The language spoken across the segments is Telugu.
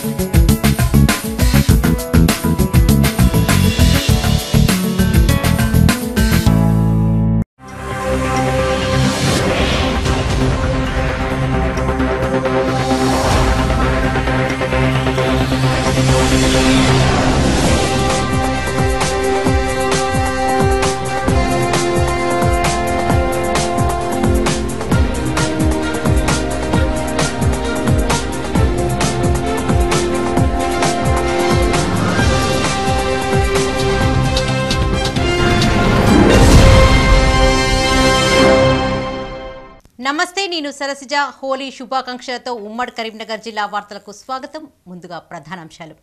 నమస్తే నేను సరసిజ హోలీ శుభాకాంక్షలతో ఉమ్మడి కరీంనగర్ జిల్లా వార్తలకు స్వాగతం ముందుగా ప్రధానాంశాలు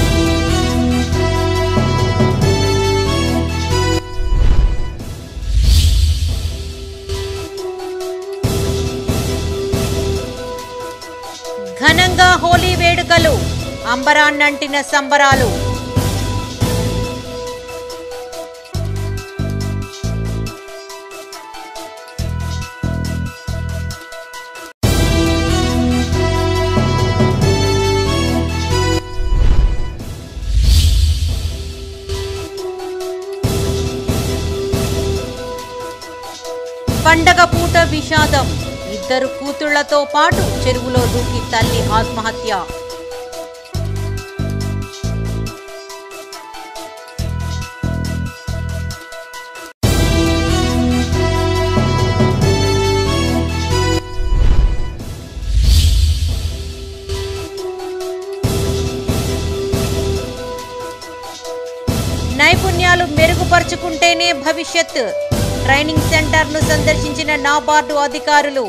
ఘనంగా హోలీ వేడుకలు అంబరాన్నంటిన సంబరాలు పండగ పూట విషాదం ఇద్దరు కూతుళ్లతో పాటు చెరువులో దూకి తల్లి ఆత్మహత్య నైపుణ్యాలు మెరుగుపరుచుకుంటేనే భవిష్యత్ ట్రైనింగ్ సెంటర్ను సందర్శించిన నాబార్డు అధికారులు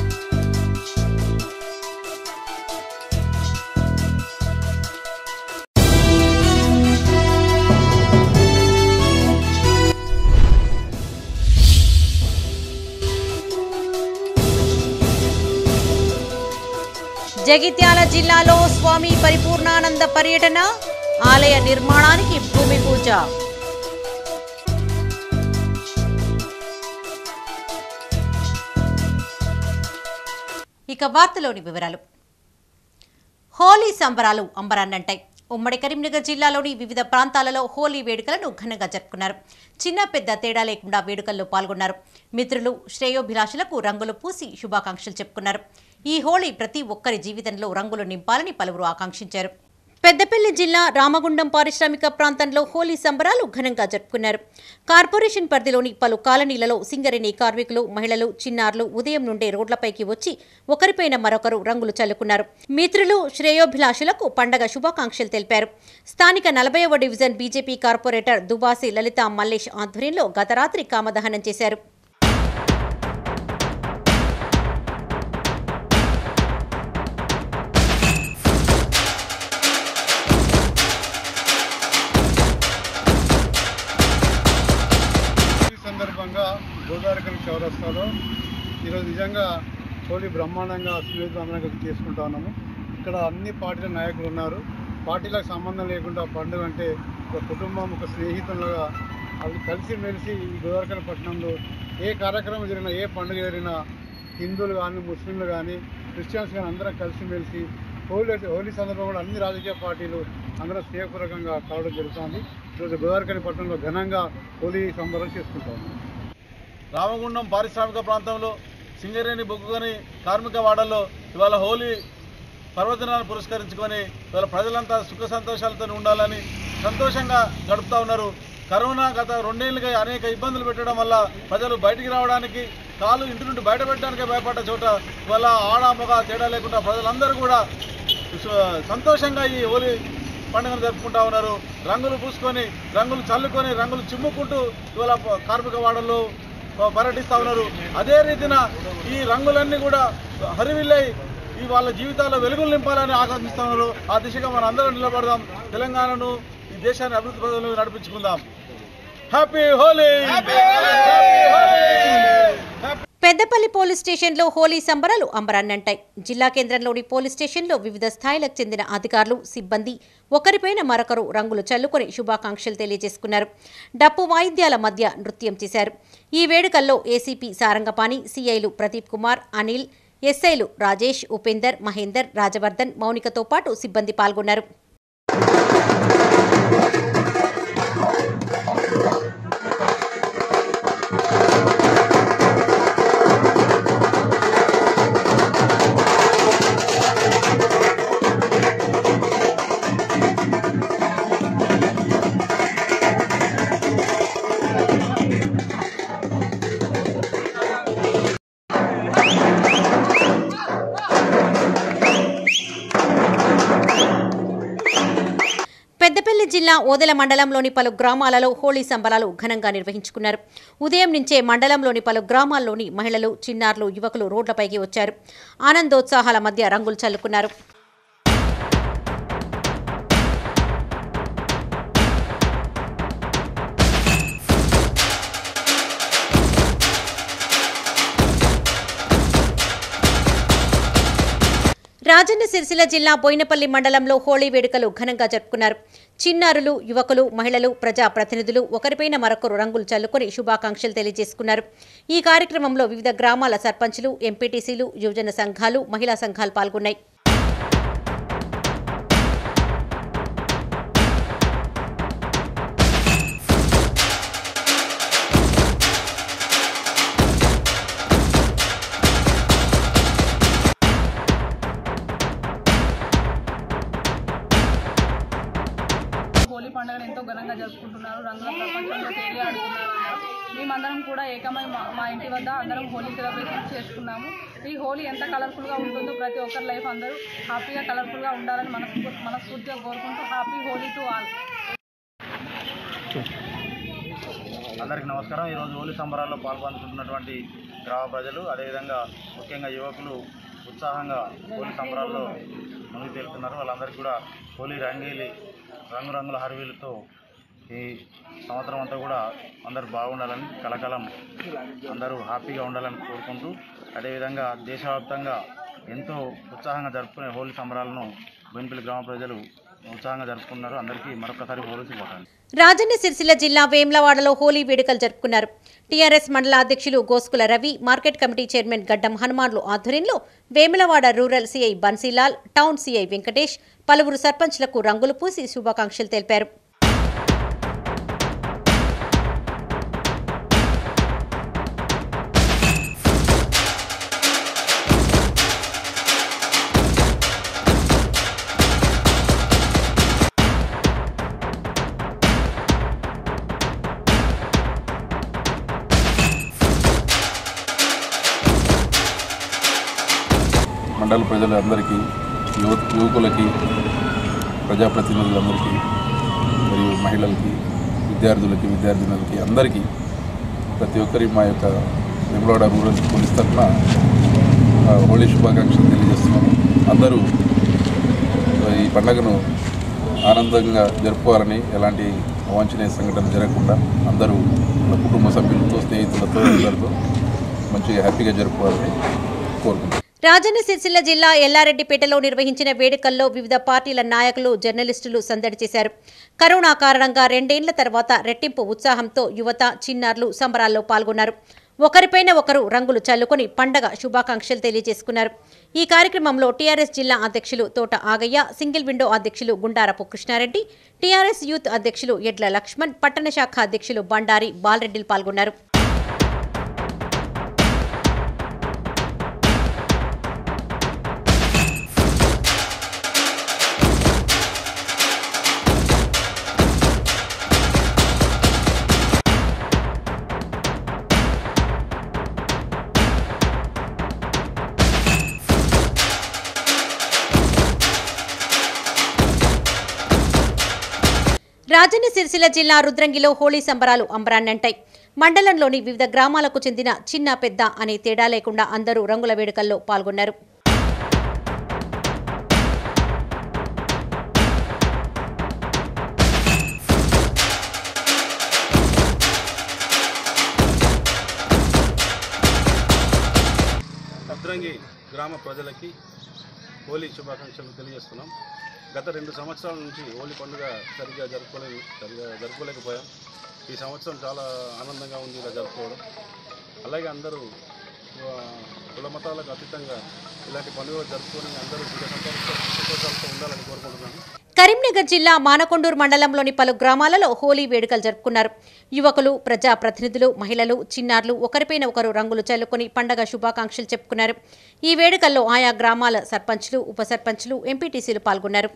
జగిత్యాల జిల్లాలో స్వామి పరిపూర్ణానంద పర్యటన ఆలయ నిర్మాణానికి భూమి పూజ ఇక వార్తలోని వివరాలు హోలీ సంబరాలు అంబరాన్నంటాయి ఉమ్మడి కరీంనగర్ జిల్లాలోని వివిధ ప్రాంతాలలో హోలీ వేడుకలను ఘనంగా జరుపుకున్నారు చిన్న పెద్ద తేడా లేకుండా వేడుకల్లో పాల్గొన్నారు మిత్రులు శ్రేయోభిలాషులకు రంగులు పూసి శుభాకాంక్షలు చెప్పుకున్నారు ఈ హోళీ ప్రతి ఒక్కరి జీవితంలో రంగులు నింపాలని పలువురు ఆకాంక్షించారు పెద్దపల్లి జిల్లా రామగుండం పారిశ్రామిక ప్రాంతంలో హోలీ సంబరాలు ఘనంగా జరుపుకున్నారు కార్పొరేషన్ పరిధిలోని పలు కాలనీలలో సింగరేణి కార్మికులు మహిళలు చిన్నారులు ఉదయం నుండే రోడ్లపైకి వచ్చి ఒకరిపైన మరొకరు రంగులు చల్లుకున్నారు మిత్రులు శ్రేయోభిలాషులకు పండగ శుభాకాంక్షలు తెలిపారు స్థానిక నలభైవ division BJP corporator Dubasi Lalitha Mallesh ఆధ్వర్యంలో గత రాత్రి కామదహనం చేశారు ఈ సందర్భంగా గోదావరికల్ చౌరస్తాలో ఈరోజు నిజంగా హోలీ బ్రహ్మాండంగా సునిశ్చితంగా చేసుకుంటా ఉన్నాము ఇక్కడ అన్ని పార్టీల నాయకులు ఉన్నారు పార్టీలకు సంబంధం లేకుండా పండుగ అంటే ఒక కుటుంబం ఒక స్నేహితులుగా వాళ్ళు కలిసి మెలిసి ఈ గోదావరికల్ పట్టణంలో ఏ కార్యక్రమం జరిగినా ఏ పండుగ జరిగినా హిందువులు కానీ ముస్లింలు కానీ క్రిస్టియన్స్ కానీ అందరం కలిసి మెలిసి హోలీ హోలీ సందర్భంగా కూడా అన్ని రాజకీయ పార్టీలు అందరూ స్నేహపూర్వకంగా కావడం జరుగుతుంది ఈరోజు గోదావరికల్ పట్టణంలో ఘనంగా హోలీ సంబరం చేసుకుంటాం రామగుండం పారిశ్రామిక ప్రాంతంలో సింగరేణి బొగ్గుకొని కార్మిక వాడల్లో ఇవాళ హోలీ పర్వదినాన్ని పురస్కరించుకొని ఇవాళ ప్రజలంతా సుఖ సంతోషాలతో ఉండాలని సంతోషంగా గడుపుతా ఉన్నారు కరోనా గత రెండేళ్లుగా అనేక ఇబ్బందులు పెట్టడం వల్ల ప్రజలు బయటికి రావడానికి కాలు ఇంటి నుండి బయట పెట్టడానికి భయపడ్డ చోట ఇవాళ ఆడ మగ తేడా లేకుండా ప్రజలందరూ కూడా సు- సంతోషంగా ఈ హోలీ పండుగను జరుపుకుంటా ఉన్నారు రంగులు పూసుకొని రంగులు చల్లుకొని రంగులు చిమ్ముకుంటూ ఇవాళ ప- కార్మిక వాడల్లో ప- పర్యటిస్తా ఉన్నారు అదే రీతిన ఈ రంగులన్నీ కూడా హరివిల్లై ఈ వాళ్ళ జీవితాల్లో వెలుగులు నింపాలని ఆకాంక్షిస్తా ఉన్నారు ఆ దిశగా మనం అందరం నిలబడదాం తెలంగాణను ఈ దేశాన్ని అభివృద్ధి పదంలో నడిపించుకుందాం హ్యాపీ హోలీ పెద్దపల్లి పోలీస్ స్టేషన్లో హోలీ సంబరాలు అంబరాన్నంటాయి జిల్లా కేంద్రంలోని పోలీస్ స్టేషన్లో వివిధ స్థాయిలకు చెందిన అధికారులు సిబ్బంది ఒకరిపైన మరొకరు రంగులు చల్లుకొని శుభాకాంక్షలు తెలియజేసుకున్నారు డప్పు వాయిద్యాల మధ్య నృత్యం చేశారు ఈ వేడుకల్లో ఏసీపీ సారంగపాణి సీఐలు ప్రదీప్ కుమార్ అనిల్ ఎస్ఐలు రాజేష్ ఉపేందర్ మహేందర్ రాజవర్ధన్ మౌనికతో పాటు సిబ్బంది పాల్గొన్నారు పెద్దపల్లి జిల్లా ఓదెల మండలంలోని పలు గ్రామాలలో హోళీ సంబరాలు ఘనంగా నిర్వహించుకున్నారు ఉదయం నుంచే మండలంలోని పలు గ్రామాల్లోని మహిళలు చిన్నారులు యువకులు రోడ్లపైకి వచ్చారు ఆనందోత్సాహాల మధ్య రంగులు చల్లుకున్నారు రాజన్న సిరిసిల్ల జిల్లా బోయినపల్లి మండలంలో హోళీ వేడుకలు ఘనంగా జరుపుకున్నారు చిన్నారులు యువకులు మహిళలు ప్రజా ప్రతినిధులు ఒకరిపైన మరొకరు రంగులు చల్లుకొని శుభాకాంక్షలు తెలియజేసుకున్నారు ఈ కార్యక్రమంలో వివిధ గ్రామాల సర్పంచులు ఎంపీటీసీలు యువజన సంఘాలు మహిళా సంఘాలు పాల్గొన్నాయి హోలీ పండుగను ఎంతో ఘనంగా జరుపుకుంటున్నారు రంగుల ప్రపంచంలో తేలి ఆడుతున్నారు అందరూ. మేమందరం కూడా ఏకమై మా మా ఇంటి వద్ద అందరం హోలీ సెలబ్రేషన్ చేసుకున్నాము ఈ హోలీ ఎంత కలర్ఫుల్గా ఉంటుందో ప్రతి ఒక్కరి లైఫ్ అందరూ హ్యాపీగా కలర్ఫుల్గా ఉండాలని మనస్ఫూ మనస్ఫూర్తిగా కోరుకుంటూ హ్యాపీ హోలీ టు ఆల్ అందరికీ నమస్కారం ఈరోజు హోలీ సంబరాల్లో పాల్గొంటున్నటువంటి గ్రామ ప్రజలు అదేవిధంగా ముఖ్యంగా యువకులు ఉత్సాహంగా హోలీ సంబరాల్లో మునిగి తేలుతున్నారు వాళ్ళందరికీ కూడా హోలీ రంగీలి రంగురంగుల హరివీలతో ఈ సంవత్సరం అంతా కూడా అందరూ బాగుండాలని కలకాలం అందరూ హ్యాపీగా ఉండాలని కోరుకుంటూ అదేవిధంగా దేశవ్యాప్తంగా ఎంతో ఉత్సాహంగా జరుపుకునే హోలీ సంబరాలను బోయినపల్లి గ్రామ ప్రజలు ఉత్సాహంగా జరుపుకున్నారు అందరికీ మరొకసారి హోలీ శుభాకాంక్షలు రాజన్న సిరిసిల్ల జిల్లా వేమ్లవాడలో హోలీ వేడుకలు జరుపుకున్నారు టీఆర్ఎస్ మండల అధ్యక్షులు Goskula Ravi market committee chairman Gaddam హనుమాన్లు ఆధ్వర్యంలో Vemulawada rural CI Bansilal town CI Venkatesh పలువురు సర్పంచ్లకు రంగులు పూసి శుభాకాంక్షలు తెలిపారు మండల ప్రజలందరికీ యువ యువకులకి ప్రజాప్రతినిధులందరికీ మరియు మహిళలకి విద్యార్థులకి విద్యార్థినులకి అందరికీ ప్రతి ఒక్కరి మా యొక్క వెంగళవాడ రూరల్ పోలీస్ తరఫున ఆ, హోళీ శుభాకాంక్షలు తెలియజేస్తున్నాము అందరూ ఆ, ఈ పండుగను ఆనందంగా జరుపుకోవాలని ఎలాంటి అవాంఛనీయ సంఘటన జరగకుండా అందరూ వాళ్ళ కుటుంబ సభ్యులతో స్నేహితులతో అందరితో మంచిగా హ్యాపీగా జరుపుకోవాలని కోరుకుంటున్నాను రాజన్న సిరిసిల్ల జిల్లా ఎల్లారెడ్డిపేటలో నిర్వహించిన వేడుకల్లో వివిధ పార్టీల నాయకులు జర్నలిస్టులు సందడి చేశారు కరోనా కారణంగా రెండేండ్ల తర్వాత రెట్టింపు ఉత్సాహంతో యువత చిన్నారులు సంబరాల్లో పాల్గొన్నారు ఒకరిపైన ఒకరు రంగులు చల్లుకొని పండగ శుభాకాంక్షలు తెలియజేసుకున్నారు ఈ కార్యక్రమంలో టీఆర్ఎస్ జిల్లా అధ్యక్షులు తోట ఆగయ్య సింగిల్ విండో అధ్యక్షులు గుండారపు కృష్ణారెడ్డి టీఆర్ఎస్ యూత్ అధ్యక్షులు ఎడ్ల లక్ష్మణ్ పట్టణ శాఖ అధ్యక్షులు బండారి బాలరెడ్డిలు పాల్గొన్నారు రాజన్న సిరిసిల్ల జిల్లా రుద్రంగిలో హోళీ సంబరాలు అంబరాన్నంటాయి మండలంలోని వివిధ గ్రామాలకు చెందిన చిన్న పెద్ద అనే తేడా లేకుండా అందరూ రంగుల వేడుకల్లో పాల్గొన్నారు భద్రంగి గ్రామ ప్రజలకి హోలీ శుభాకాంక్షలు తెలియజేస్తున్నాం గత రెండు సంవత్సరాల నుంచి హోలీ పండుగ సరిగ్గా జరుపుకోలే సరిగా జరుపుకోలేకపోయాం ఈ సంవత్సరం చాలా ఆనందంగా ఉంది ఇలా జరుపుకోవడం అలాగే అందరూ ఆ, కుల మతాలకు అతీతంగా ఇలాంటి పండుగలు జరుపుకొని అందరూ సుఖ సంతోష సంతోషాలతో ఉండాలని కోరుకుంటున్నాను కరీంనగర్ జిల్లా మానకొండూరు మండలంలోని పలు గ్రామాలలో హోలీ వేడుకలు జరుపుకున్నారు యువకులు ప్రజా ప్రతినిధులు మహిళలు చిన్నారులు ఒకరిపైన ఒకరు రంగులు చల్లుకొని పండగ శుభాకాంక్షలు చెప్పుకున్నారు ఈ వేడుకల్లో ఆయా గ్రామాల సర్పంచ్లు ఉప సర్పంచ్లు ఎంపీటీసీలు పాల్గొన్నారు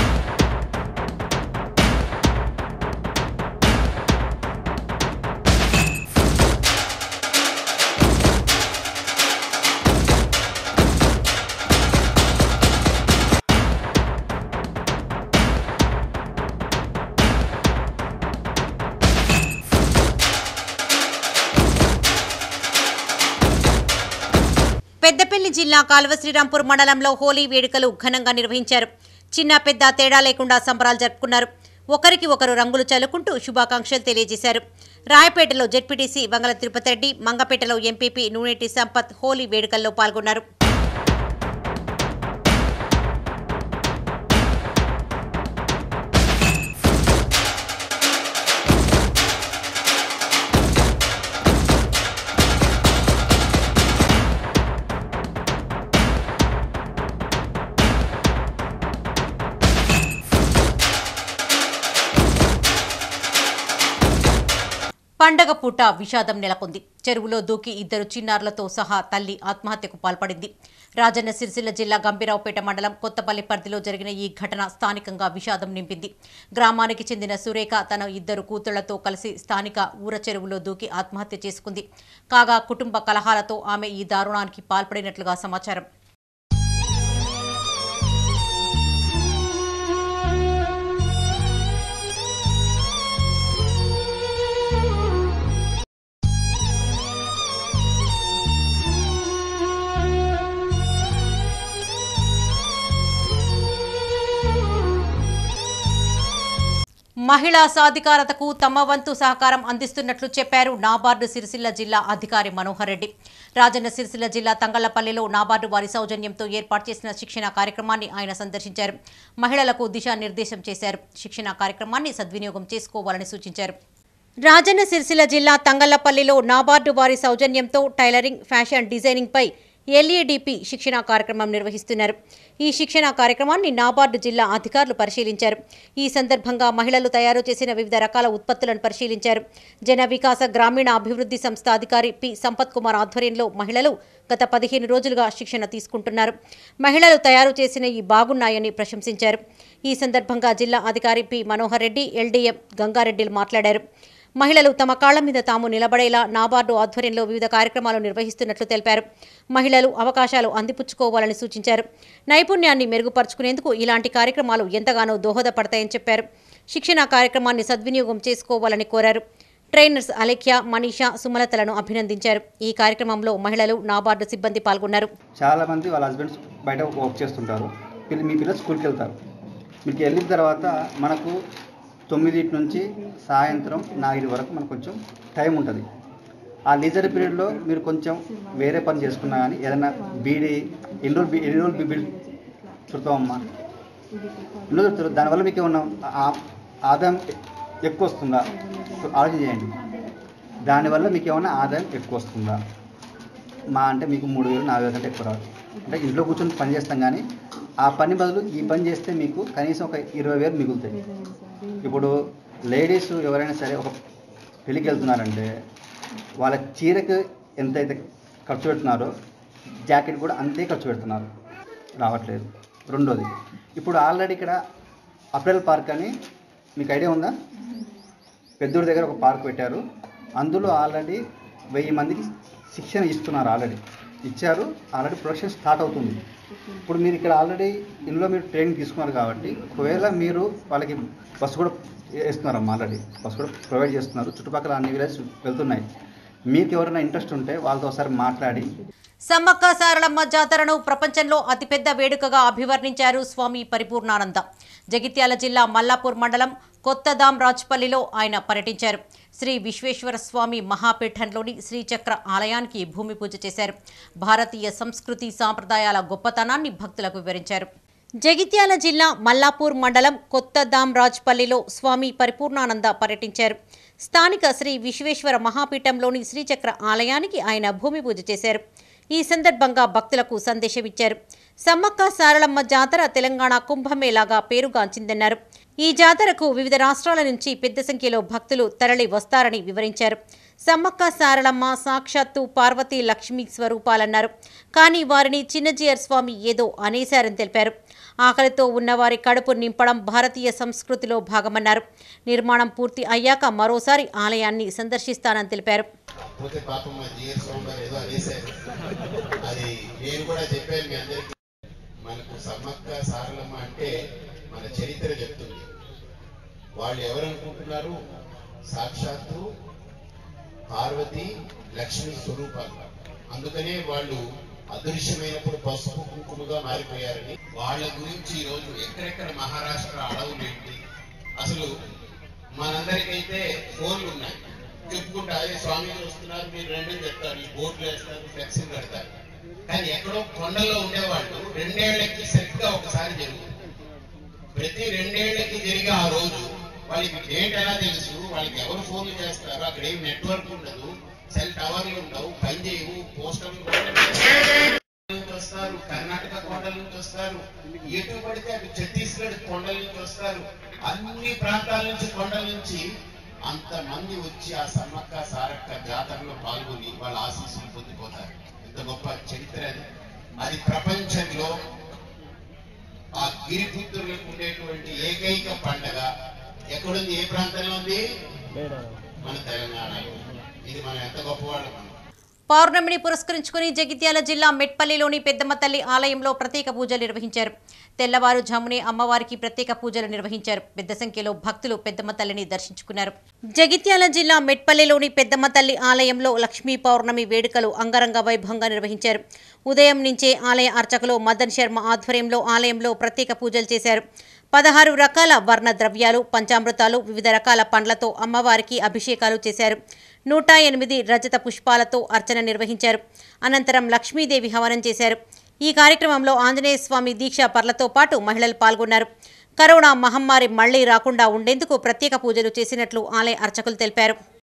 పెద్దపల్లి జిల్లా కాలువ శ్రీరాంపూర్ మండలంలో హోలీ వేడుకలు ఘనంగా నిర్వహించారు చిన్న పెద్ద తేడా లేకుండా సంబరాలు జరుపుకున్నారు ఒకరికి ఒకరు రంగులు చల్లుకుంటూ శుభాకాంక్షలు తెలియజేశారు రాయపేటలో జెడ్పీటీసీ వంగల తిరుపతి రెడ్డి మంగపేటలో ఎంపీపీ నూనెటి సంపత్ హోలీ వేడుకల్లో పాల్గొన్నారు పండగ పూట విషాదం నెలకొంది చెరువులో దూకి ఇద్దరు చిన్నారులతో సహా తల్లి ఆత్మహత్యకు పాల్పడింది రాజన్న సిరిసిల్ల జిల్లా గంభీరావుపేట మండలం కొత్తపల్లి పరిధిలో జరిగిన ఈ ఘటన స్థానికంగా విషాదం నింపింది గ్రామానికి చెందిన సురేఖ తన ఇద్దరు కూతుళ్లతో కలిసి స్థానిక ఊర చెరువులో దూకి ఆత్మహత్య చేసుకుంది కాగా కుటుంబ కలహాలతో ఆమె ఈ దారుణానికి పాల్పడినట్లుగా సమాచారం మహిళా సాధికారతకు తమ వంతు సహకారం అందిస్తున్నట్లు చెప్పారు నాబార్డు సిరిసిల్ల జిల్లా అధికారి మనోహర్ రెడ్డి రాజన్న సిరిసిల్ల జిల్లా తంగళ్లపల్లిలో నాబార్డు వారి సౌజన్యంతో ఏర్పాటు చేసిన శిక్షణ కార్యక్రమాన్ని ఆయన సందర్శించారు మహిళలకు దిశానిర్దేశం చేశారు శిక్షణ కార్యక్రమాన్ని సద్వినియోగం చేసుకోవాలని సూచించారు రాజన్న సిరిసిల్ల జిల్లా తంగళ్లపల్లిలో నాబార్డు వారి సౌజన్యంతో టైలరింగ్ ఫ్యాషన్ డిజైనింగ్పై ఎల్ఈడిపి శిక్షణ కార్యక్రమం నిర్వహిస్తున్నారు ఈ శిక్షణ కార్యక్రమాన్ని నాబార్డు జిల్లా అధికారులు పరిశీలించారు ఈ సందర్భంగా మహిళలు తయారు చేసిన వివిధ రకాల ఉత్పత్తులను పరిశీలించారు జన వికాస గ్రామీణ అభివృద్ధి సంస్థ అధికారి పి సంపత్ కుమార్ ఆధ్వర్యంలో మహిళలు గత పదిహేను రోజులుగా శిక్షణ తీసుకుంటున్నారు మహిళలు తయారు చేసిన ఈ బాగున్నాయని ప్రశంసించారు ఈ సందర్భంగా జిల్లా అధికారి పి మనోహర్ రెడ్డి ఎల్డీఎం గంగారెడ్డిలు మాట్లాడారు మహిళలు తమ కాళ్ల మీద తాము నిలబడేలా నాబార్డు ఆధ్వర్యంలో వివిధ కార్యక్రమాలు నిర్వహిస్తున్నట్లు తెలిపారు మహిళలు అవకాశాలు అందిపుచ్చుకోవాలని సూచించారు నైపుణ్యాన్ని మెరుగుపరుచుకునేందుకు ఇలాంటి కార్యక్రమాలు ఎంతగానో దోహదపడతాయని చెప్పారు శిక్షణ కార్యక్రమాన్ని సద్వినియోగం చేసుకోవాలని కోరారు ట్రైనర్స్ అలేఖ్య మనీషా సుమలతలను అభినందించారు ఈ కార్యక్రమంలో మహిళలు నాబార్డు సిబ్బంది పాల్గొన్నారు చాలా మంది వాళ్ళ హస్బెండ్స్ బయట వర్క్ చేస్తుంటారు పిల్ల మీ పిల్లలు స్కూల్కి వెళ్తారు మీకు వెళ్ళిన తర్వాత మనకు తొమ్మిది నుంచి సాయంత్రం నాలుగు వరకు మనకు కొంచెం టైం ఉంటుంది ఆ లీజర్ పీరియడ్లో మీరు కొంచెం వేరే పని చేసుకున్నా కానీ ఏదైనా బీడీ ఎన్ని రోజులు బీ- ఎన్ని రోజులు బీ- బిల్ చుడతామమ్మా ఎన్ని రోజులు చుడతారు? దానివల్ల మీకు ఏమన్నా ఆ- ఆదాయం ఎక్కువ వస్తుందా ఆలోచన చేయండి దానివల్ల మీకు ఏమన్నా ఆదాయం ఎక్కువ వస్తుందా మా అంటే మీకు మూడు వేలు నాలుగు వేల కంటే ఎక్కువ రాదు అంటే ఇంట్లో కూర్చొని పని చేస్తాం కానీ ఆ పని బదులు ఈ పని చేస్తే మీకు కనీసం ఒక ఇరవై వేలు మిగులుతాయి ఇప్పుడు లేడీస్ ఎవరైనా సరే ఒక పెళ్ళికి వెళ్తున్నారంటే వాళ్ళ చీరకు ఎంతైతే ఖర్చు పెడుతున్నారో జాకెట్ కూడా అంతే ఖర్చు పెడుతున్నారు రావట్లేదు రెండోది ఇప్పుడు ఆల్రెడీ ఇక్కడ అప్రెల్ పార్క్ అని మీకు ఐడియా ఉందా పెద్దూరు దగ్గర ఒక పార్క్ పెట్టారు అందులో ఆల్రెడీ వెయ్యి మందికి శిక్షణ ఇస్తున్నారు ఆల్రెడీ ఇచ్చారు ఆల్రెడీ ప్రొడక్షన్ స్టార్ట్ అవుతుంది ఇప్పుడు మీరు ఇక్కడ ఆల్రెడీ ఇందులో మీరు ట్రైనింగ్ తీసుకున్నారు కాబట్టి ఒకవేళ మీరు వాళ్ళకి బస్సు కూడా వేస్తున్నారమ్మా ఆల్రెడీ బస్సు కూడా ప్రొవైడ్ చేస్తున్నారు చుట్టుపక్కల అన్ని విలేజ్ వెళ్తున్నాయి మీకు ఎవరైనా ఇంట్రెస్ట్ ఉంటే వాళ్ళతో ఒకసారి మాట్లాడి సమ్మక్క సారలమ్మ జాతరను ప్రపంచంలో అతిపెద్ద వేడుకగా అభివర్ణించారు స్వామి పరిపూర్ణానంద జగిత్యాల జిల్లా మల్లాపూర్ మండలం కొత్తదాం రాజ్పల్లిలో ఆయన పర్యటించారు శ్రీ విశ్వేశ్వర స్వామి మహాపీఠంలోని శ్రీచక్ర ఆలయానికి భూమి పూజ చేశారు భారతీయ సంస్కృతి సాంప్రదాయాల గొప్పతనాన్ని భక్తులకు వివరించారు జగిత్యాల జిల్లా మల్లాపూర్ మండలం కొత్తదాం రాజ్పల్లిలో స్వామి పరిపూర్ణానంద పర్యటించారు స్థానిక శ్రీ విశ్వేశ్వర మహాపీఠంలోని శ్రీచక్ర ఆలయానికి ఆయన భూమి పూజ చేశారు ఈ సందర్భంగా భక్తులకు సందేశం ఇచ్చారు సమ్మక్క సారళమ్మ జాతర తెలంగాణ కుంభమేళాగా పేరుగాంచిందన్నారు ఈ జాతరకు వివిధ రాష్ట్రాల నుంచి పెద్ద సంఖ్యలో భక్తులు తరలి వస్తారని వివరించారు సమ్మక్క సారళమ్మ సాక్షాత్తు పార్వతీ లక్ష్మీ స్వరూపాలన్నారు కానీ వారిని చిన్నజీయర్ స్వామి ఏదో అనేశారని తెలిపారు ఆకలితో ఉన్నవారి కడుపు నింపడం భారతీయ సంస్కృతిలో భాగమన్నారు నిర్మాణం పూర్తి అయ్యాక మరోసారి ఆలయాన్ని సందర్శిస్తానని తెలిపారు పోతే పాపం మా జిఎస్ స్వామి గారు ఏదో అనేశారు అది నేను కూడా చెప్పాను మీ అందరికీ మనకు సమ్మక్క సారలమ్మ అంటే మన చరిత్ర చెప్తుంది వాళ్ళు ఎవరనుకుంటున్నారు సాక్షాత్తు పార్వతి లక్ష్మి స్వరూపాలు అందుకనే వాళ్ళు అదృశ్యమైనప్పుడు పసుపు కుంకుమగా మారిపోయారని వాళ్ళ గురించి ఈ రోజు ఎక్కడెక్కడ మహారాష్ట్ర అడవులు ఏంటి అసలు మనందరికైతే ఫోన్లు ఉన్నాయి చెప్పుకుంటా అదే స్వామిలు వస్తున్నారు మీరు రండి అని చెప్తారు ఈ బోర్డులు వేస్తారు ఫ్లెక్సింగ్ కడతారు కానీ ఎక్కడో కొండల్లో ఉండేవాళ్ళు రెండేళ్లకి సరిగ్గా ఒకసారి జరుగుతుంది ప్రతి రెండేళ్లకి జరిగే ఆ రోజు వాళ్ళకి డేట్ ఎలా తెలుసు వాళ్ళకి ఎవరు ఫోన్లు చేస్తారు అక్కడ ఏం నెట్వర్క్ ఉండదు సెల్ టవర్లు ఉండవు పని చేయవు పోస్టర్లు నుంచి వస్తారు కర్ణాటక కొండల నుంచి వస్తారు ఎటు పడితే అటు ఛత్తీస్గఢ్ కొండల నుంచి వస్తారు అన్ని ప్రాంతాల నుంచి కొండల నుంచి అంతమంది వచ్చి ఆ సమ్మక్క సారక్క జాతరలో పాల్గొని వాళ్ళ ఆశీస్సులు పొందిపోతారు ఎంత గొప్ప చరిత్ర అది అది ప్రపంచంలో ఆ గిరిపుత్రులకు ఉండేటువంటి ఏకైక పండగ ఎక్కడుంది ఏ ప్రాంతంలో ఉంది మన తెలంగాణలో ఇది మనం ఎంత గొప్పవాళ్ళం మనం పౌర్ణమిని పురస్కరించుకుని జగిత్యాల జిల్లా మెట్పల్లిలోని పెద్దమ్మ తల్లి ఆలయంలో ప్రత్యేక పూజలు నిర్వహించారు తెల్లవారుజామునే అమ్మవారికి ప్రత్యేక పూజలు నిర్వహించారు పెద్ద సంఖ్యలో భక్తులు పెద్దమ్మ తల్లిని దర్శించుకున్నారు జగిత్యాల జిల్లా మెట్పల్లిలోని పెద్దమ్మ తల్లి ఆలయంలో లక్ష్మీ పౌర్ణమి వేడుకలు అంగరంగ వైభవంగా నిర్వహించారు ఉదయం నుంచే ఆలయ అర్చకులు మదన్ శర్మ ఆధ్వర్యంలో ఆలయంలో ప్రత్యేక పూజలు చేశారు పదహారు రకాల వర్ణ ద్రవ్యాలు పంచామృతాలు వివిధ రకాల పండ్లతో అమ్మవారికి అభిషేకాలు చేశారు నూట ఎనిమిది రజత పుష్పాలతో అర్చన నిర్వహించారు అనంతరం లక్ష్మీదేవి హవనం చేశారు ఈ కార్యక్రమంలో ఆంజనేయ స్వామి దీక్షా పర్లతో పాటు మహిళలు పాల్గొన్నారు కరోనా మహమ్మారి మళ్లీ రాకుండా ఉండేందుకు ప్రత్యేక పూజలు చేసినట్లు ఆలయ అర్చకులు తెలిపారు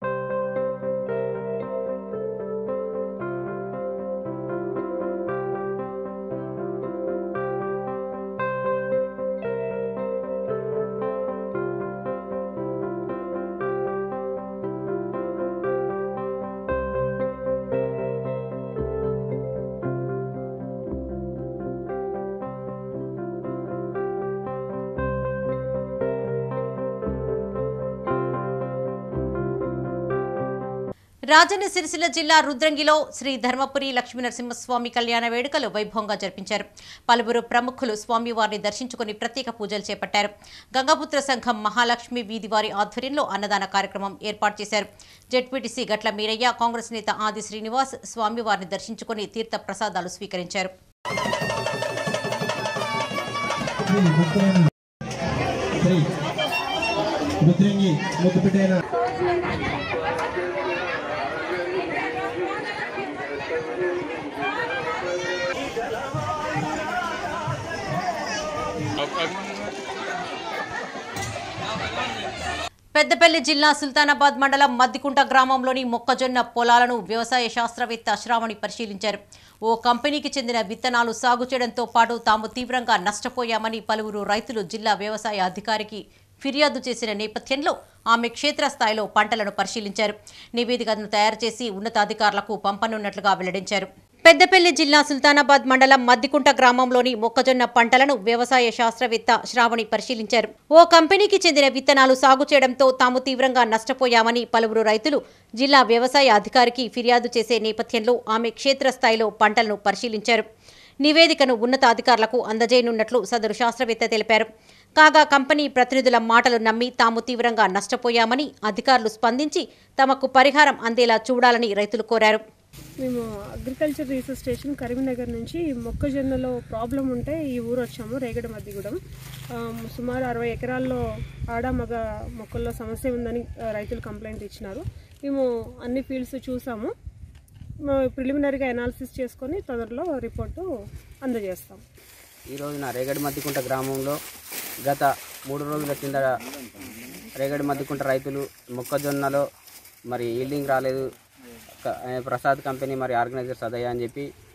రాజన్న సిరిసిల్ల జిల్లా రుద్రంగిలో శ్రీ ధర్మపురి లక్ష్మీనరసింహస్వామి కళ్యాణ వేడుకలు వైభవంగా జరిపించారు పలువురు ప్రముఖులు స్వామివారిని దర్శించుకుని ప్రత్యేక పూజలు చేపట్టారు గంగాపుత్ర సంఘం మహాలక్ష్మి వీధి వారి ఆధ్వర్యంలో అన్నదాన కార్యక్రమం ఏర్పాటు చేశారు జెడ్పీటీసీ గట్ల మీరయ్య కాంగ్రెస్ నేత ఆది శ్రీనివాస్ స్వామివారిని దర్శించుకుని తీర్థ ప్రసాదాలు స్వీకరించారు శ్రీ రుద్రంగి ముద్దుపిటైన పెద్దపల్లి జిల్లా సుల్తానాబాద్ మండలం మద్దికుంట గ్రామంలోని మొక్కజొన్న పొలాలను వ్యవసాయ శాస్త్రవేత్త శ్రావణి పరిశీలించారు ఓ కంపెనీకి చెందిన విత్తనాలు సాగు చేయడంతో పాటు తాము తీవ్రంగా నష్టపోయామని పలువురు రైతులు జిల్లా వ్యవసాయ అధికారికి ఫిర్యాదు చేసిన నేపథ్యంలో ఆమె క్షేత్రస్థాయిలో పంటలను పరిశీలించారు నివేదికను తయారు చేసి ఉన్నతాధికారులకు పంపనున్నట్లుగా వెల్లడించారు పెద్దపల్లి జిల్లా సుల్తానాబాద్ మండలం మద్దికుంట గ్రామంలోని మొక్కజొన్న పంటలను వ్యవసాయ శాస్త్రవేత్త శ్రావణి పరిశీలించారు ఓ కంపెనీకి చెందిన విత్తనాలు సాగు చేయడంతో తాము తీవ్రంగా నష్టపోయామని పలువురు రైతులు జిల్లా వ్యవసాయ అధికారికి ఫిర్యాదు చేసే నేపథ్యంలో ఆమె క్షేత్రస్థాయిలో పంటలను పరిశీలించారు నివేదికను ఉన్నతాధికారులకు అందజేయనున్నట్లు సదరు శాస్త్రవేత్త తెలిపారు కాగా కంపెనీ ప్రతినిధుల మాటలు నమ్మి తాము తీవ్రంగా నష్టపోయామని అధికారులు స్పందించి తమకు పరిహారం అందేలా చూడాలని రైతులు కోరారు మేము అగ్రికల్చర్ రీసెర్చ్ స్టేషన్ కరీంనగర్ నుంచి మొక్కజొన్నలో ప్రాబ్లం ఉంటే ఈ ఊరు వచ్చాము రేగడ మద్దిగూడెం ఆ, సుమారు అరవై ఎకరాల్లో ఆడ మగ మొక్కల్లో సమస్య ఉందని ఆ, రైతులు కంప్లైంట్ ఇచ్చినారు మేము అన్ని ఫీల్డ్స్ చూసాము ప్రిలిమినరీగా అనాలిసిస్ చేసుకొని తొందరలో రిపోర్టు అందజేస్తాం ఈరోజు నా రేగడి మద్దికుంట గ్రామంలో గత మూడు రోజుల కింద రేగడి మద్దికుంట రైతులు మొక్కజొన్నలో మరి ఈల్డింగ్ రాలేదు క- ఏ, ప్రసాద్ కంపెనీ మరి ఆర్గనైజర్స్ అదయ్యా అని చెప్పి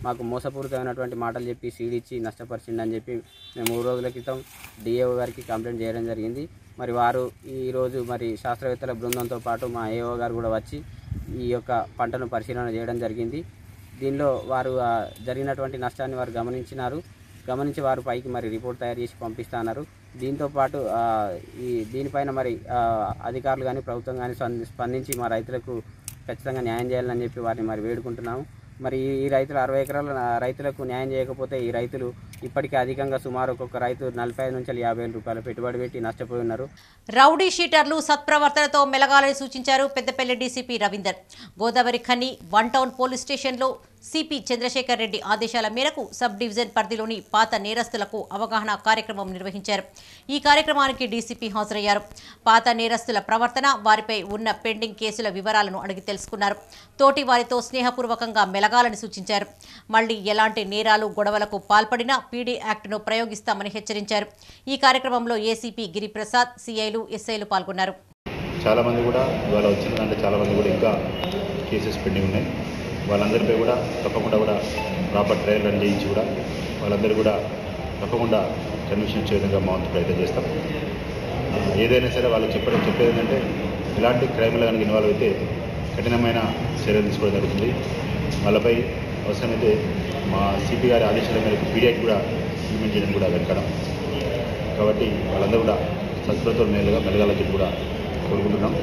మాకు మోసపూరితమైనటువంటి మాటలు చెప్పి సీడ్ ఇచ్చి నష్టపరిచిండని చెప్పి మేము మూడు రోజుల క్రితం డిఏఓ గారికి కంప్లైంట్ చేయడం జరిగింది మరి వారు ఈరోజు మరి శాస్త్రవేత్తల బృందంతో పాటు మా ఏఓ గారు కూడా వచ్చి ఈ యొక్క పంటను పరిశీలన చేయడం జరిగింది దీనిలో వారు ఆ, జరిగినటువంటి నష్టాన్ని వారు గమనించినారు గమనించి వారు పైకి మరి రిపోర్ట్ తయారు చేసి పంపిస్తున్నారు దీంతో పాటు ఆ, ఈ దీనిపైన మరి ఆ, అధికారులు కానీ ప్రభుత్వం కానీ స్పందించి మా రైతులకు ఖచ్చితంగా న్యాయం చేయాలని చెప్పి వారిని మరి వేడుకుంటున్నాము మరి ఈ- ఈ రైతులు అరవై ఎకరాల ఆ, రైతులకు న్యాయం చేయకపోతే ఈ రైతులు ఇప్పటికే అధికంగా సుమారు ఒక్కొక్క రైతు నలభై ఐదు నుంచి యాభై వేల రూపాయలు పెట్టుబడి పెట్టి నష్టపోయి ఉన్నారు రౌడీ షీటర్లు సత్ప్రవర్తనతో మెలగాలని సూచించారు Peddapalli DCP Ravinder Godavarikhani one town police స్టేషన్లో సిపి చంద్రశేఖర్ రెడ్డి ఆదేశాల మేరకు సబ్ డివిజన్ పరిధిలోని పాత నేరస్తులకు అవగాహన కార్యక్రమం నిర్వహించారు ఈ కార్యక్రమానికి డీసీపీ హాజరయ్యారు పాత నేరస్తుల ప్రవర్తన వారిపై ఉన్న పెండింగ్ కేసుల వివరాలను అడిగి తెలుసుకున్నారు తోటి వారితో స్నేహపూర్వకంగా మెలగాలని సూచించారు మళ్లీ ఎలాంటి నేరాలు గొడవలకు పాల్పడినా పీడీ యాక్ట్ను ప్రయోగిస్తామని హెచ్చరించారు ఈ కార్యక్రమంలో ఏసీపీ గిరిప్రసాద్ సిఐలు ఎస్ఐలు పాల్గొన్నారు చాలామంది కూడా ఇవాళ వచ్చిన దాంట్లో చాలామంది కూడా ఇంకా కేసెస్ పెండింగ్ ఉన్నాయి వాళ్ళందరిపై కూడా తప్పకుండా కూడా ప్రాపర్ ట్రయల్ రన్ చేయించి కూడా వాళ్ళందరూ కూడా తప్పకుండా కన్విషన్ ఇచ్చే విధంగా మా వంతు ప్రయత్నం చేస్తాం ఆ, ఏదైనా సరే వాళ్ళకి చెప్పడం చెప్పేది ఏంటంటే ఇలాంటి క్రైమ్లో కనుక ఇన్వాల్వ్ అయితే కఠినమైన చర్యలు తీసుకోవడం జరుగుతుంది వాళ్ళపై అవసరమైతే మా సిపి గారి ఆదేశాల మేరకు పీడియాక్ కూడా ఇంప్లిమెంట్ చేయడం కూడా వెనకడం కాబట్టి వాళ్ళందరూ కూడా సత్ప్రతో మేలుగా మెలగాలని చెప్పి కూడా కోరుకుంటున్నాం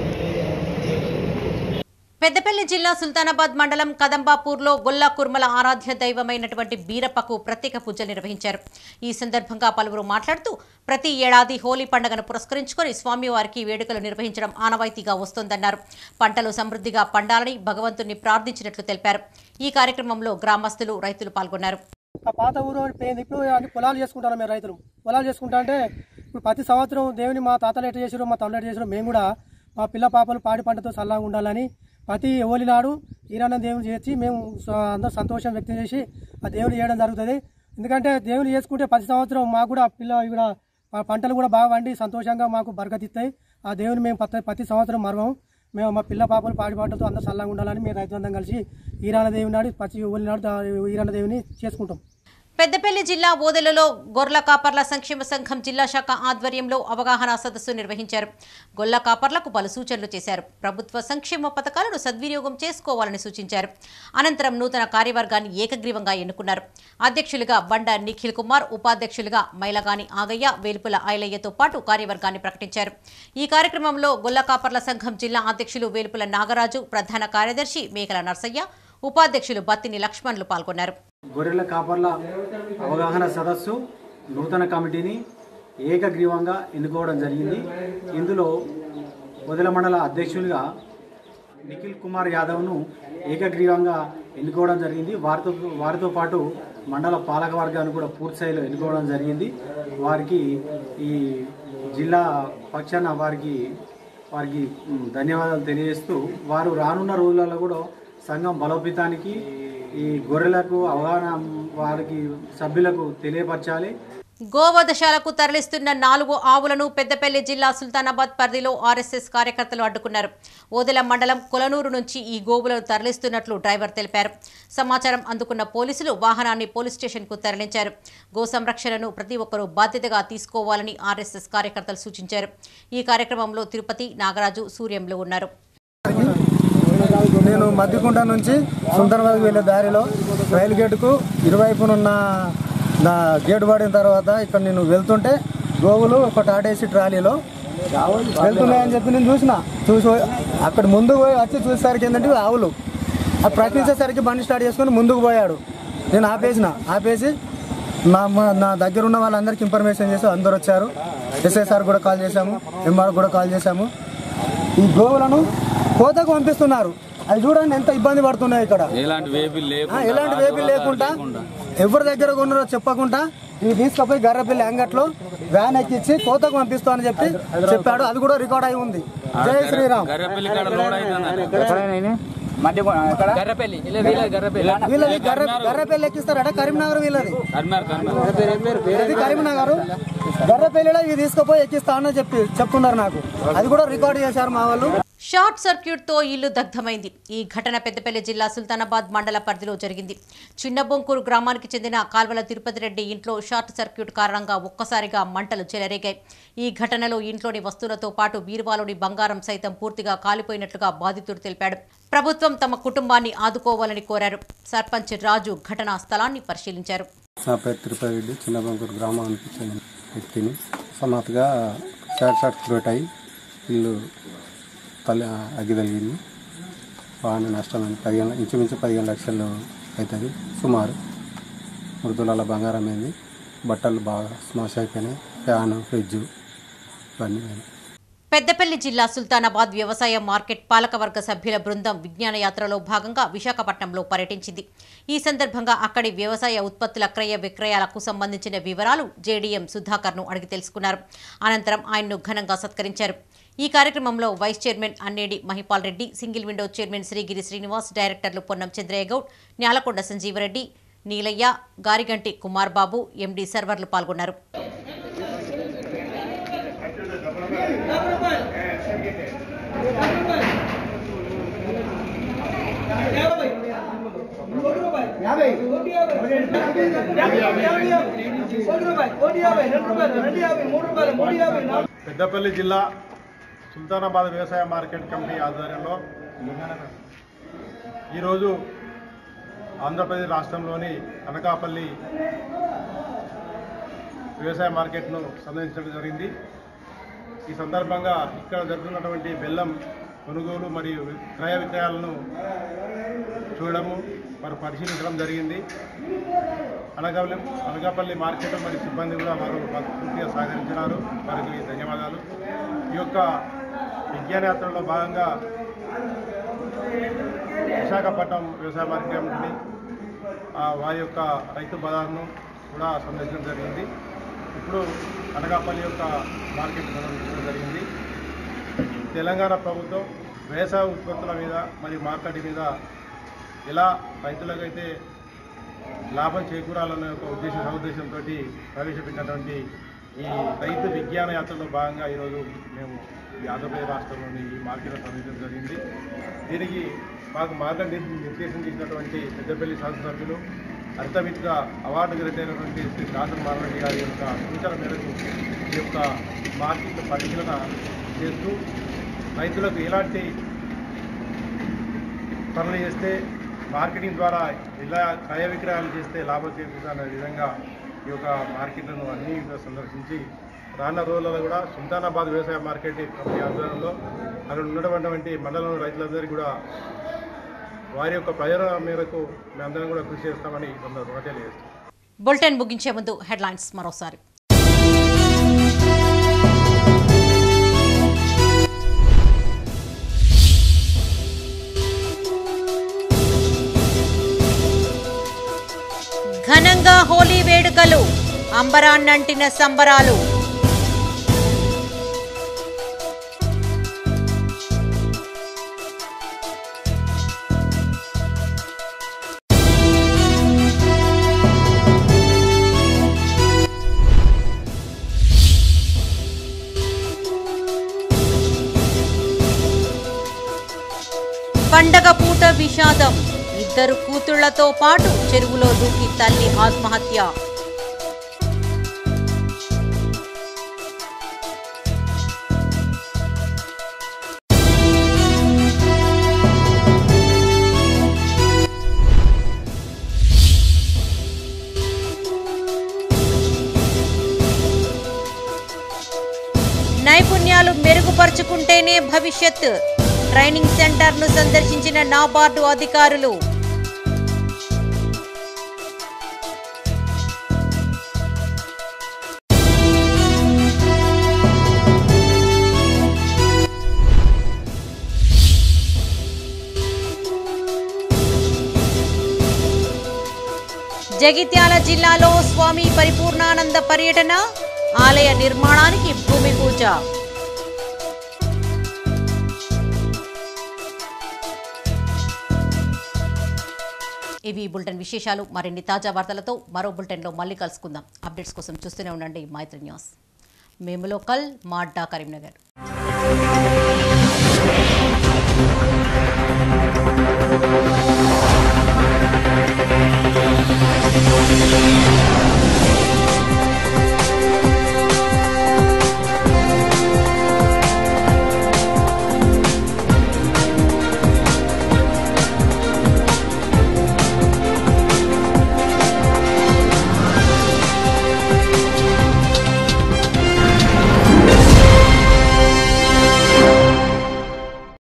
పెద్దపల్లి జిల్లా సుల్తానాబాద్ మండలం కదంబాపూర్లో గొల్లా కుర్మల ఆరాధ్య దైవమైనటువంటి బీరప్పకు ప్రత్యేక పూజలు నిర్వహించారు ఈ సందర్భంగా పలువురు మాట్లాడుతూ ప్రతి ఏడాది హోలీ పండుగను పురస్కరించుకొని స్వామివారికి వేడుకలు నిర్వహించడం ఆనవాయితీగా వస్తోందన్నారు పంటలు సమృద్ధిగా పండాలని భగవంతుని ప్రార్థించినట్లు తెలిపారు ఈ కార్యక్రమంలో గ్రామస్తులు రైతులు పాల్గొన్నారు ఆ పాత ఊరు పోయింది ఇప్పుడు అన్ని పొలాలు చేసుకుంటారు మేము రైతులు పొలాలు చేసుకుంటా అంటే ఇప్పుడు ప్రతి సంవత్సరం దేవుని మా తాతలు ఎట్లా చేసారు మా తల్లు ఎట్లా చేసారు మేము కూడా మా పిల్ల పాపలు పాడి పంటతో చల్లగా ఉండాలని ప్రతి ఓలి నాడు ఈరాన్న దేవుని చేసి మేము స- అందరూ సంతోషం వ్యక్తం చేసి ఆ దేవుని చేయడం జరుగుతుంది ఎందుకంటే దేవుని చేసుకుంటే ప్రతి సంవత్సరం మాకు కూడా పిల్ల ఇవి కూడా ఆ పంటలు కూడా బాగా వండి సంతోషంగా మాకు బరకతిస్తాయి ఆ దేవుని మేము ప్రతి ప్రతి సంవత్సరం మరవం మేము మా పిల్ల పాపలు పాడి పంటలతో అందరూ చల్లగా ఉండాలని మేము రైతులందరం కలిసి ఈరాన్న దేవుని నాడు ప్రతి ఓలి నాడు దా- ఈరాన్న దేవుని చేసుకుంటాం పెద్దపల్లి జిల్లా ఓదెలలో గొర్ల కాపర్ల సంక్షేమ సంఘం జిల్లా శాఖ ఆధ్వర్యంలో అవగాహన సదస్సు నిర్వహించారు గొల్ల కాపర్లకు పలు సూచనలు చేశారు ప్రభుత్వ సంక్షేమ పథకాలను సద్వినియోగం చేసుకోవాలని సూచించారు అనంతరం నూతన కార్యవర్గాన్ని ఏకగ్రీవంగా ఎన్నుకున్నారు అధ్యక్షులుగా బండ నిఖిల్ కుమార్ ఉపాధ్యక్షులుగా మైలగాని ఆగయ్య వేలుపుల ఐలయ్యతో పాటు కార్యవర్గాన్ని ప్రకటించారు ఈ కార్యక్రమంలో గొల్ల కాపర్ల సంఘం జిల్లా అధ్యక్షులు వేలుపుల నాగరాజు ప్రధాన కార్యదర్శి మేకల నర్సయ్య ఉపాధ్యక్షులు బత్తిని లక్ష్మణ్లు పాల్గొన్నారు గొర్రెల కాపర్ల అవగాహన సదస్సు నూతన కమిటీని ఏకగ్రీవంగా ఎన్నుకోవడం జరిగింది ఇందులో పొదల మండల అధ్యక్షులుగా నిఖిల్ కుమార్ యాదవ్ను ఏకగ్రీవంగా ఎన్నుకోవడం జరిగింది వారితో వారితో పాటు మండల పాలక వర్గాన్ని కూడా పూర్తి స్థాయిలో ఎన్నుకోవడం జరిగింది వారికి ఈ జిల్లా పక్షాన వారికి వారికి మ్, ధన్యవాదాలు తెలియజేస్తూ వారు రానున్న రోజులలో కూడా సంఘం బలోపేతానికి ఈ గొర్రెలకు అవగాహన వారికి సభ్యులకు తెలియపరచాలి గోవధశాలకు తరలిస్తున్న నాలుగు ఆవులను పెద్దపల్లి జిల్లా సుల్తానాబాద్ పరిధిలో ఆర్ఎస్ఎస్ కార్యకర్తలు అడ్డుకున్నారు ఓదెల మండలం కొలనూరు నుంచి ఈ గోవులను తరలిస్తున్నట్లు డ్రైవర్ తెలిపారు సమాచారం అందుకున్న పోలీసులు వాహనాన్ని పోలీస్ స్టేషన్కు తరలించారు గో సంరక్షణను ప్రతి ఒక్కరూ బాధ్యతగా తీసుకోవాలని ఆర్ఎస్ఎస్ కార్యకర్తలు సూచించారు ఈ కార్యక్రమంలో తిరుపతి నాగరాజు సూర్యంలు ఉన్నారు నేను మద్దికుంట నుంచి సుందరబాద్ వెళ్ళే దారిలో రైలు గేటుకు ఇరువైపునున్న నా గేటు పడిన తర్వాత ఇక్కడ నేను వెళ్తుంటే గోవులు ఒక టాటేసి ట్రాలీలో వెళ్తున్నాయని చెప్పి నేను చూసిన చూసి అక్కడ ముందుకు పోయి వచ్చి చూసేసరికి ఏంటంటే ఇవి ఆవులు అది ప్రశ్నించేసరికి బండి స్టార్ట్ చేసుకొని ముందుకు పోయాడు నేను ఆపేసిన ఆపేసి నా మా- నా దగ్గర ఉన్న వాళ్ళందరికీ ఇన్ఫర్మేషన్ చేసి అందరు వచ్చారు ఎస్ఐ సార్ కూడా కాల్ చేశాము ఎంఆర్ కూడా కాల్ చేశాము ఈ గోవులను కోతకు పంపిస్తున్నారు అవి చూడండి ఎంత ఇబ్బంది పడుతున్నాయి ఇక్కడ ఎలాంటి వేపులు ఆ, ఎలాంటి వేపులు లేకుండా ఎవరి దగ్గర కొన్నారో చెప్పకుండా ఇవి తీసుకుపోయి గర్రపల్లి అంగట్లో వ్యాన్ ఎక్కించి కోతకు పంపిస్తామని చెప్పి చెప్పాడు అది కూడా రికార్డ్ అయి ఉంది జై శ్రీరామ్ గర్రపల్లి కాడ లోడ్ గర్రపల్లి వీళ్ళది గర్ర గర్రపల్లి ఎక్కిస్తారట కరీంనగర్ వీళ్ళది ఇది కరీంనగర్ గర్రపల్లిలో ఇవి తీసుకుపోయి ఎక్కిస్తామని చెప్పి చెప్తున్నారు నాకు అది కూడా రికార్డ్ చేశారు మా వాళ్ళు షార్ట్ సర్క్యూట్తో ఇల్లు దగ్ధమైంది ఈ ఘటన పెద్దపల్లి జిల్లా సుల్తానాబాద్ మండల పరిధిలో జరిగింది చిన్నబొంకూరు గ్రామానికి చెందిన కాల్వల తిరుపతి రెడ్డి ఇంట్లో షార్ట్ సర్క్యూట్ కారణంగా ఒక్కసారిగా మంటలు చెలరేగాయి ఈ ఘటనలో ఇంట్లోని వస్తువులతో పాటు బీరువాలోని బంగారం సైతం పూర్తిగా కాలిపోయినట్లుగా బాధితుడు తెలిపాడు ప్రభుత్వం తమ కుటుంబాన్ని ఆదుకోవాలని కోరారు సర్పంచ్ రాజు ఘటనా స్థలాన్ని పరిశీలించారు నా పేరు తిరుపతి రెడ్డి చిన్నబంకూరు గ్రామానికి చెందిన వ్యక్తిని సమాత్గా షార్ట్ సర్క్యూట్ అయి ఇల్లు తల అగ్గి తగిలింది బాగానే నష్టమైంది పదిహేను ఇంచుమించు పదిహేను లక్షలు అవుతుంది సుమారు మూడు తులాల బంగారం అయింది బట్టలు బాగా స్మాష్ అయిపోయినాయి ఫ్యాన్ ఫ్రిడ్జ్ ఇవన్నీ పోయినాయి పెద్దపల్లి జిల్లా సుల్తానాబాద్ వ్యవసాయ మార్కెట్ పాలకవర్గ సభ్యుల బృందం విజ్ఞాన యాత్రలో భాగంగా విశాఖపట్నంలో పర్యటించింది ఈ సందర్భంగా అక్కడి వ్యవసాయ ఉత్పత్తుల క్రయ విక్రయాలకు సంబంధించిన వివరాలు జేడీఎం సుధాకర్ను అడిగి తెలుసుకున్నారు అనంతరం ఆయన్ను ఘనంగా సత్కరించారు ఈ కార్యక్రమంలో vice chairman Annedi Mahipal Reddy single window chairman Srigiri Srinivas డైరెక్టర్లు పొన్నం చంద్రయ్య గౌడ్ న్యాలకొండ సంజీవరెడ్డి నీలయ్య గారిగంటి కుమార్ బాబు ఎండీ సర్వర్లు పాల్గొన్నారు పెద్దపల్లి జిల్లా సుల్తానాబాద్ వ్యవసాయ మార్కెట్ కమిటీ ఆధ్వర్యంలో ఈరోజు ఆంధ్రప్రదేశ్ రాష్ట్రంలోని అనకాపల్లి వ్యవసాయ మార్కెట్ను సందర్శించడం జరిగింది ఈ సందర్భంగా ఇక్కడ జరుగుతున్నటువంటి బెల్లం కొనుగోలు మరియు క్రయ విక్రయాలను చూడడము మరి పరిశీలించడం జరిగింది అనకాపల్లి అనకాపల్లి మార్కెట్ మరియు సిబ్బంది కూడా వారు మాకు పూర్తిగా సహకరించినారు వారికి ధన్యవాదాలు ఈ యొక్క విజ్ఞాన యాత్రలో భాగంగా విశాఖపట్నం వ్యవసాయ మార్కెట్ కమిటీని ఆ, వారి యొక్క రైతు బజార్ను కూడా సందర్శించడం జరిగింది ఇప్పుడు అనకాపల్లి యొక్క మార్కెట్ సందర్శించడం జరిగింది తెలంగాణ ప్రభుత్వం వ్యవసాయ ఉత్పత్తుల మీద మరియు మార్కెట్ మీద ఎలా రైతులకైతే లాభం చేకూరాలనే ఒక ఉద్దేశ సదుద్దేశంతో ప్రవేశపెట్టినటువంటి ఈ రైతు విజ్ఞాన యాత్రలో భాగంగా ఈరోజు మేము ఈ ఆంధ్రప్రదేశ్ రాష్ట్రంలోని ఈ మార్కెట్ సందర్శించడం జరిగింది దీనికి మాకు మార్గనిర్దేశం నిర్దేశం చేసినటువంటి పెద్దపల్లి శాసనసభ్యులు హరితవిత్గా అవార్డు గ్రహీతైనటువంటి శ్రీ శాసన మాధవరెడ్డి గారి యొక్క సూచన మేరకు ఈ యొక్క మార్కెట్ పరిశీలన చేస్తూ రైతులకు ఎలాంటి పనులు చేస్తే మార్కెటింగ్ ద్వారా ఇలా క్రయ విక్రయాలు చేస్తే లాభం చేకూరుతుందనే విధంగా ఈ యొక్క మార్కెట్లను అన్ని కూడా సందర్శించి రానున్న రోజులలో కూడా సుల్తానాబాద్ వ్యవసాయ మార్కెట్ కమిటీ ఆధ్వర్యంలో అక్కడ ఉన్నటువంటి మండలం రైతులందరికీ కూడా వారి యొక్క ప్రయోజనం మేరకు మేమందరం కూడా కృషి చేస్తామని ఈ సందర్భంగా తెలియజేస్తాం బులెటిన్ ముగించే ముందు హెడ్లైన్స్ మరోసారి ఘనంగా హోలీ వేడుకలు అంబరాన్నంటిన సంబరాలు పండగ పూట విషాదం ఇద్దరు కూతుళ్లతో పాటు చెరువులో దూకి తల్లి ఆత్మహత్య నైపుణ్యాలు మెరుగుపరుచుకుంటేనే భవిష్యత్ ట్రైనింగ్ సెంటర్ను సందర్శించిన నాబార్డు అధికారులు జగిత్యాల జిల్లాలో స్వామి పరిపూర్ణానంద పర్యటన ఆలయ నిర్మాణానికి భూమి పూజ ఇవి ఈ బులెటిన్ విశేషాలు మరిన్ని తాజా వార్తలతో మరో బులెటిన్లో మళ్ళీ కలుసుకుందాం అప్డేట్స్ కోసం చూస్తూనే ఉండండి మైత్రి న్యూస్ మేము లోకల్ మాడ్డా కరీంనగర్ Thank you.